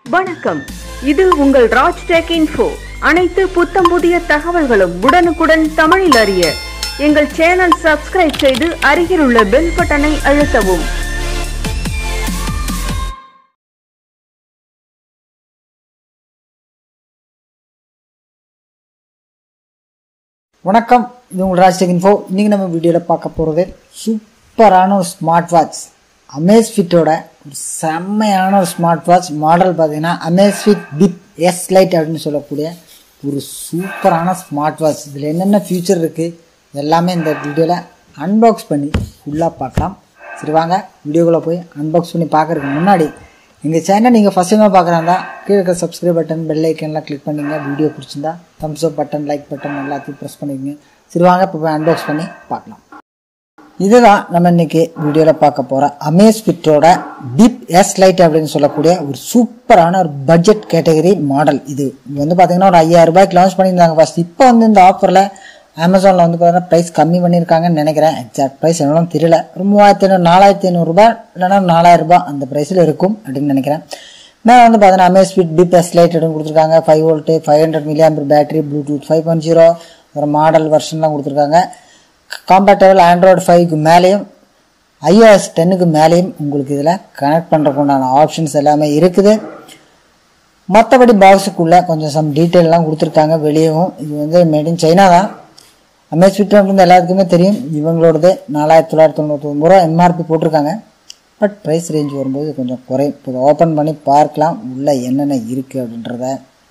வணக்கம் இது உங்கள் ராஜ் டெக் இன்ஃபோ அனைத்து புத்தம் புதிய தகவல்களும் உடனுக்குடன் தமிழில் அறிய எங்கள் சேனல் சப்ஸ்கிரைப் செய்து அருகில் உள்ள பெல் பட்டனை அழுத்தவும் வணக்கம் இது உங்கள் ராஜ்டெக் இன்ஃபோ இன்றைக்கி நம்ம வீடியோவில் பார்க்க போகிறது சூப்பரான ஒரு ஸ்மார்ட் வாட்ச் அமேஸ்ஃபிட்டோட ஒரு செம்மையான ஒரு ஸ்மார்ட் வாட்ச் மாடல் பார்த்தீங்கன்னா அமேஸ்ஃபிட் பிப் எஸ் லைட் அப்படின்னு சொல்லக்கூடிய ஒரு சூப்பரான ஸ்மார்ட் வாட்ச் இதில் என்னென்ன ஃபியூச்சர் இருக்குது எல்லாமே இந்த வீடியோவில் அன்பாக்ஸ் பண்ணி ஃபுல்லாக பார்க்கலாம் சரி வாங்க வீடியோக்குள்ளே போய் அன்பாக்ஸ் பண்ணி பார்க்குறதுக்கு முன்னாடி எங்கள் சேனல் நீங்கள் ஃபஸ்ட் டைமாக பார்க்குறாந்தா கீழே இருக்க சப்ஸ்கிரைப் பட்டன் பெல் ஐக்கன்லாம் கிளிக் பண்ணிங்க வீடியோ பிடிச்சிருந்தா thumbs up button like button எல்லாத்தையும் ப்ரெஸ் பண்ணிக்கங்க சரி வாங்க இப்போ போய் அன்பாக்ஸ் பண்ணி பார்க்கலாம் இதுதான் நம்ம இன்னைக்கு வீடியோவில் பார்க்க போகிற அமேஸ்பிட்டோட டிப் எஸ் லைட் அப்படின்னு சொல்லக்கூடிய ஒரு சூப்பரான ஒரு பட்ஜெட் கேட்டகரி மாடல் இது இது வந்து பார்த்தீங்கன்னா ஒரு ஐயாயிரம் ரூபாய்க்கு லான்ச் பண்ணியிருந்தாங்க ஃபர்ஸ்ட் இப்போ வந்து இந்த ஆஃபரில் அமேசானில் வந்து பார்த்தீங்கன்னா ப்ரைஸ் கம்மி பண்ணியிருக்காங்கன்னு நினைக்கிறேன் எக்ஸாக்ட் ப்ரைஸ் எவ்வளோ தெரியல ஒரு மூவாயிரத்தி ஐநூறு நாலாயிரத்தி ஐநூறுரூபா இல்லைனா நாலாயிரம் ரூபாய் அந்த ப்ரைஸில் இருக்கும் அப்படின்னு நினைக்கிறேன் மேலே வந்து பார்த்தீங்கன்னா அமேஸ்பிட் டிப் எஸ் லைட் அப்படின்னு கொடுத்துருக்காங்க five volt five hundred milliampere battery Bluetooth five point zero ஒரு மாடல் வெர்ஷன்லாம் கொடுத்துருக்காங்க காம்பேட்டபிள் ஆண்ட்ராய்டு ஃபைவ்க்கு மேலேயும் ஐஓஎஸ் டென்னுக்கு மேலேயும் உங்களுக்கு இதில் கனெக்ட் பண்ணுறதுக்கு உண்டான ஆப்ஷன்ஸ் எல்லாமே இருக்குது மற்றபடி பாக்ஸுக்குள்ளே கொஞ்சம் சம் டீட்டெயிலெலாம் கொடுத்துருக்காங்க வெளியவும் இது வந்து மேட் இன் சைனா தான் அமேஸ்பிட் வந்து எல்லாத்துக்குமே தெரியும் இவங்களோடது நாலாயிரத்தி தொள்ளாயிரத்தி தொண்ணூற்றி ஒம்பது ரூபா எம்ஆர்பி போட்டிருக்காங்க பட் ப்ரைஸ் ரேஞ்ச் வரும்போது கொஞ்சம் குறையும் இப்போ ஓப்பன் பண்ணி பார்க்கலாம் உள்ளே என்னென்ன இருக்குது அப்படின்றத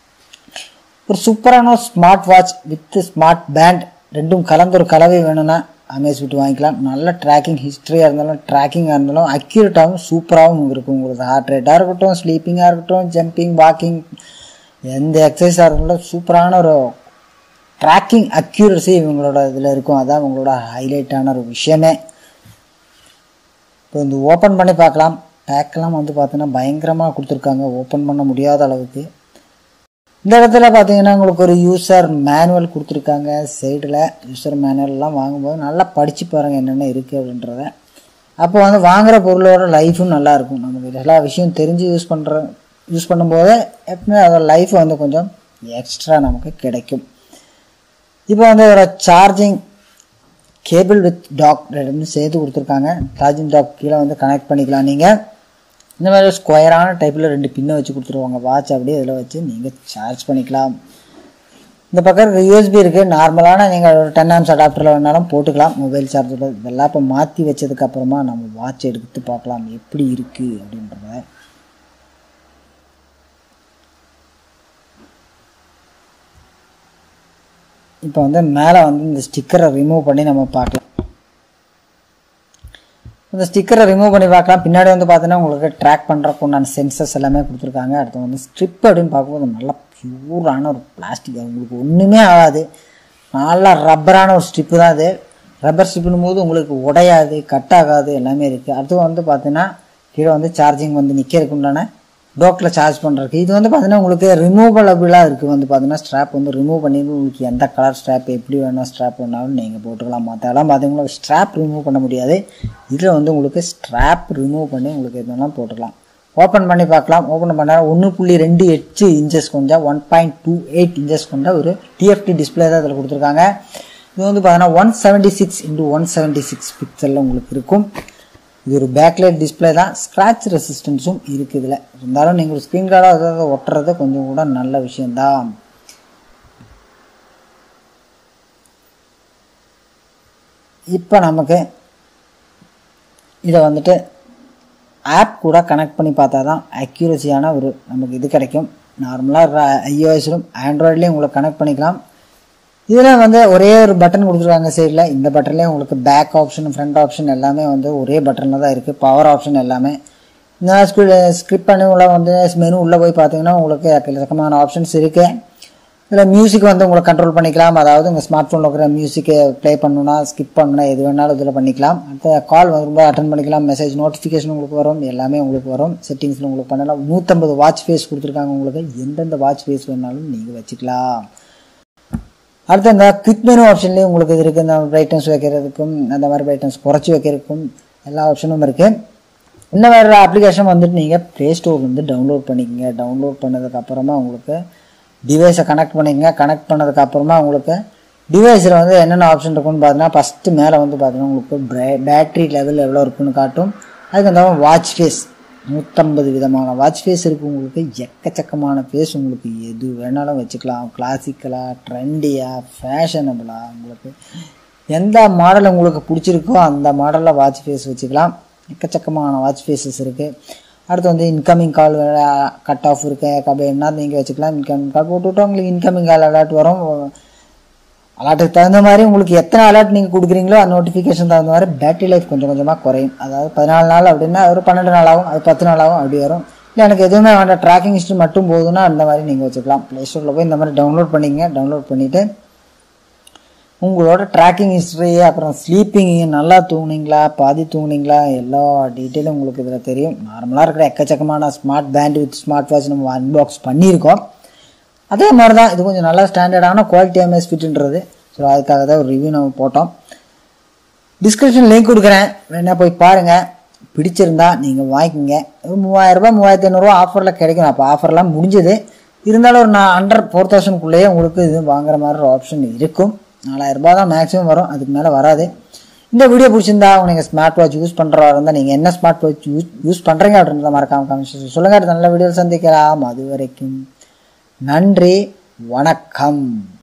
ஒரு சூப்பரான smart watch with smart band ரெண்டும் கலந்து ஒரு கலவை வேணும்னா அமேஸ்பிட் வாங்கிக்கலாம் நல்ல ட்ராக்கிங் ஹிஸ்ட்ரியாக இருந்தாலும் ட்ராக்கிங்காக இருந்தாலும் அக்யூரேட்டாகவும் சூப்பராகவும் இருக்கும் உங்களுக்கு ஹார்ட் ரேட்டாக இருக்கட்டும் ஸ்லீப்பிங்காக இருக்கட்டும் ஜம்பிங் வாக்கிங் எந்த எக்ஸசைஸாக இருந்தாலும் சூப்பரான ஒரு ட்ராக்கிங் அக்யூரசி இவங்களோட இதில் இருக்கும் அதான் இவங்களோட ஹைலைட்டான ஒரு விஷயமே இப்போ இந்த ஓப்பன் பண்ணி பார்க்கலாம் பேக்கெல்லாம் வந்து பார்த்தீங்கன்னா பயங்கரமாக கொடுத்துருக்காங்க ஓப்பன் பண்ண முடியாத அளவுக்கு இந்த இடத்துல பார்த்தீங்கன்னா உங்களுக்கு ஒரு யூசர் மேனுவல் கொடுத்துருக்காங்க சைடில் யூசர் மேனுவல்லாம் வாங்கும்போது நல்லா படித்து பாருங்கள் என்னென்ன இருக்குது அப்படின்றத அப்போ வந்து வாங்குகிற பொருளோட லைஃபும் நல்லாயிருக்கும் நமக்கு எல்லா விஷயம் தெரிஞ்சு யூஸ் பண்ணுற யூஸ் பண்ணும்போது எப்பவுமே அதோட லைஃப் வந்து கொஞ்சம் எக்ஸ்ட்ரா நமக்கு கிடைக்கும் இப்போ வந்து ஒரு சார்ஜிங் கேபிள் வித் டாக் ரெண்டு சேர்த்து கொடுத்துருக்காங்க சார்ஜிங் டாக் கீழே வந்து கனெக்ட் பண்ணிக்கலாம் நீங்கள் இந்த மாதிரி ஸ்கொயரான டைப்பில் ரெண்டு பின்னை வச்சு கொடுத்துருவாங்க வாட்ச் அப்படியே இதில் வச்சு நீங்கள் சார்ஜ் பண்ணிக்கலாம் இந்த பக்கம் யூஎஸ்பி இருக்குது நார்மலான நீங்கள் ஒரு டென் ஆம்ஸ் அடாப்டரில் வேணாலும் போட்டுக்கலாம் மொபைல் சார்ஜரில் இதெல்லாம் இப்போ மாற்றி வச்சதுக்கப்புறமா நம்ம வாட்ச் எடுத்து பார்க்கலாம் எப்படி இருக்குது அப்படின்றத இப்போ வந்து மேலே வந்து இந்த ஸ்டிக்கரை ரிமூவ் பண்ணி நம்ம பார்க்கலாம் இந்த ஸ்டிக்கரை ரிமூவ் பண்ணி பார்க்கலாம் பின்னாடி வந்து பார்த்தீங்கன்னா உங்களுக்கு ட்ராக் பண்ணுறக்கு உண்டான சென்சர்ஸ் எல்லாமே கொடுத்துருக்காங்க அடுத்து வந்து ஸ்ட்ரிப் அப்படின்னு பார்க்கும்போது நல்லா பியூரான ஒரு பிளாஸ்டிக் உங்களுக்கு ஒன்றுமே ஆகாது நல்லா ரப்பரான ஒரு ஸ்ட்ரிப்பு தான் அது ரப்பர் ஸ்ட்ரிப்புனும் போது உங்களுக்கு உடையாது கட் ஆகாது எல்லாமே இருக்குது அடுத்து வந்து பார்த்தீங்கன்னா கீழே வந்து சார்ஜிங் வந்து நிற்கிறதுக்கு உண்டான டோக்கில் சார்ஜ் பண்ணுறதுக்கு இது வந்து பார்த்தீங்கன்னா உங்களுக்கு ரிமூவபிளாக இருக்குது வந்து பார்த்தீங்கன்னா ஸ்ட்ராப் வந்து ரிமூவ் பண்ணி உங்களுக்கு எந்த கலர் ஸ்ட்ராப் எப்படி வேணும் ஸ்ட்ராப் வேணாலும் நீங்கள் போட்டுக்கலாம் மற்றெல்லாம் பார்த்தீங்கன்னா ஸ்ட்ராப் ரிமூவ் பண்ண முடியாது இதில் வந்து உங்களுக்கு ஸ்ட்ராப் ரிமூவ் பண்ணி உங்களுக்கு எதுனாலும் போட்டுக்கலாம் ஓப்பன் பண்ணி பார்க்கலாம் ஓப்பன் பண்ணால் ஒன்று புள்ளி ரெண்டு எட்டு இன்ச்சஸ் கொண்ட one point two eight inches கொண்ட ஒரு டிஎஃப்டி டிஸ்பிளே தான் இதில் கொடுத்துருக்காங்க இது வந்து பார்த்தீங்கன்னா one seventy six into one seventy six பிக்சலில் உங்களுக்கு இருக்கும் இது ஒரு பேக்லைட் டிஸ்பிளே தான் ஸ்க்ராட்ச் ரெசிஸ்டன்ஸும் இருக்குது இதில் இருந்தாலும் நீங்கள் ஸ்க்ரீன் கார்டாக அதாவது ஒட்டுறது கொஞ்சம் கூட நல்ல விஷயந்தான் இப்போ நமக்கு இதை வந்துட்டு ஆப் கூட கனெக்ட் பண்ணி பார்த்தா தான் அக்யூரஸியான ஒரு நமக்கு இது கிடைக்கும் நார்மலாக ஐஓஎஸ்லும் ஆண்ட்ராய்ட்லேயும் உங்களுக்கு கனெக்ட் பண்ணிக்கலாம் இதில் வந்து ஒரே ஒரு பட்டன் கொடுத்துருக்காங்க சைடில் இந்த பட்டன்லேயே உங்களுக்கு பேக் ஆப்ஷன் ஃப்ரண்ட் ஆப்ஷன் எல்லாமே வந்து ஒரே பட்டனில் தான் இருக்குது பவர் ஆப்ஷன் எல்லாமே இந்த ஸ்கிரி ஸ்கிரிப் பண்ணி உள்ள வந்து மெனு உள்ளே போய் பார்த்தீங்கன்னா உங்களுக்கு எக்கச்சக்கமான ஆப்ஷன்ஸ் இருக்குது இதில் மியூசிக் வந்து உங்களை கண்ட்ரோல் பண்ணிக்கலாம் அதாவது உங்கள் ஸ்மார்ட் ஃபோனில் இருக்கிற மியூசிக்கை ப்ளே பண்ணணும்னா ஸ்கிப் பண்ணணும்னா எது வேணாலும் இதில் பண்ணிக்கலாம் அடுத்த கால் ரொம்ப அட்டன் பண்ணிக்கலாம் மெசேஜ் நோட்டிஃபிகேஷன் உங்களுக்கு வரும் எல்லாமே உங்களுக்கு வரும் செட்டிங்ஸில் உங்களுக்கு பண்ணலாம் நூற்றம்பது வாட்ச் ஃபேஸ் கொடுத்துருக்காங்க உங்களுக்கு எந்தெந்த வாட்ச் ஃபேஸ் வேணாலும் நீங்கள் வச்சுக்கலாம் அடுத்து இந்த குவிக் மெனு ஆப்ஷன்லேயும் உங்களுக்கு இது இருக்குது இந்த பிரைட்னஸ் வைக்கிறதுக்கும் அந்த மாதிரி பிரைட்னஸ் குறைச்சி வைக்கிறதுக்கும் எல்லா ஆப்ஷனும் இருக்குது இன்னும் வேறு அப்ளிகேஷன் வந்துட்டு நீங்கள் ப்ளே ஸ்டோர்லேருந்து டவுன்லோட் பண்ணிக்கங்க டவுன்லோட் பண்ணதுக்கப்புறமா உங்களுக்கு டிவைஸை கனெக்ட் பண்ணிக்கங்க கனெக்ட் பண்ணதுக்கப்புறமா உங்களுக்கு டிவைஸில் வந்து என்னென்ன ஆப்ஷன் இருக்குன்னு பார்த்தீங்கன்னா ஃபஸ்ட்டு மேலே வந்து பார்த்தீங்கன்னா உங்களுக்கு பேட்டரி லெவல் எவ்வளோ இருக்குன்னு காட்டும் அதுக்கு அந்த வாட்ச் ஃபேஸ் நூற்றம்பது விதமான வாட்ச் ஃபேஸ் இருக்குது உங்களுக்கு எக்கச்சக்கமான ஃபேஸ் உங்களுக்கு எது வேணாலும் வச்சுக்கலாம் கிளாசிக்கலாக ட்ரெண்டியாக ஃபேஷனபிளாக உங்களுக்கு எந்த மாடல் உங்களுக்கு பிடிச்சிருக்கோ அந்த மாடலில் வாட்ச் ஃபேஸ் வச்சுக்கலாம் எக்கச்சக்கமான வாட்ச் ஃபேஸஸ் இருக்குது அடுத்து வந்து இன்கமிங் கால் கட் ஆஃப் இருக்கு கபே என்ன நீங்கள் வச்சுக்கலாம் இன்கமிங் கால் போட்டுவிட்டு உங்களுக்கு இன்கமிங் கால் அலர்ட் வரும் அலர்ட்டுக்கு தகுந்த மாதிரி உங்களுக்கு எத்தனை அலர்ட் நீங்கள் கொடுக்குறீங்களோ அந்த நோட்டிஃபிகேஷன் தகுந்த மாதிரி பேட்டரி லைஃப் கொஞ்சம் கொஞ்சமாக குறையும் அதாவது பதினாலு நாள் அப்படின்னா ஒரு பன்னெண்டு நாள் ஆகும் அது பத்து நாள் ஆகும் அப்படி வரும் இல்லை எனக்கு எதுவுமே வேண்டாம் ட்ராக்கிங் ஹிஸ்ட்ரி மட்டும் போதுன்னா அந்த மாதிரி நீங்கள் வச்சுக்கலாம் ப்ளே ஸ்டோரில் போய் இந்த மாதிரி டவுன்லோட் பண்ணிங்க டவுன்லோட் பண்ணிவிட்டு உங்களோட ட்ராக்கிங் ஹிஸ்ட்ரி அப்புறம் ஸ்லீப்பிங் நல்லா தூங்குனீங்களா பாதி தூங்குனீங்களா எல்லா டீட்டெயிலும் உங்களுக்கு இதில் தெரியும் நார்மலாக இருக்கிற எக்கச்சக்கமான smart band with smart watch நம்ம அன்பாக்ஸ் பண்ணியிருக்கோம் அதே மாதிரி தான் இது கொஞ்சம் நல்லா ஸ்டாண்டர்டான குவாலிட்டி எம்எஸ் ஃபிட்ன்றது ஸோ அதுக்காக தான் ஒரு ரிவ்யூ நம்ம போட்டோம் டிஸ்கிரிப்ஷன் லிங்க் கொடுக்குறேன் வேணா போய் பாருங்கள் பிடிச்சிருந்தா நீங்கள் வாங்கிக்கோங்க ஒரு மூவாயிரரூபா மூவாயிரத்தி ஐநூறுரூவா ஆஃபரில் கிடைக்கும் அப்போ ஆஃபர்லாம் முடிஞ்சது இருந்தாலும் ஒரு நான் அண்டர் ஃபோர் தௌசண்ட்குள்ளேயே உங்களுக்கு இது வாங்குற மாதிரி ஒரு ஆப்ஷன் இருக்கும் நாலாயிரரூபா தான் மேக்ஸிமம் வரும் அதுக்கு மேலே வராது இந்த வீடியோ பிடிச்சிருந்தா நீங்கள் ஸ்மார்ட் வாட்ச் யூஸ் பண்ணுறவா இருந்தால் நீங்கள் என்ன ஸ்மார்ட் வாட்ச் யூஸ் யூஸ் பண்ணுறீங்க அப்படின்றத மறக்காம காமிச்சு சொல்லுங்கள் அடுத்த நல்ல வீடியோ சந்திக்கலாம் அது வரைக்கும் நன்றி வணக்கம்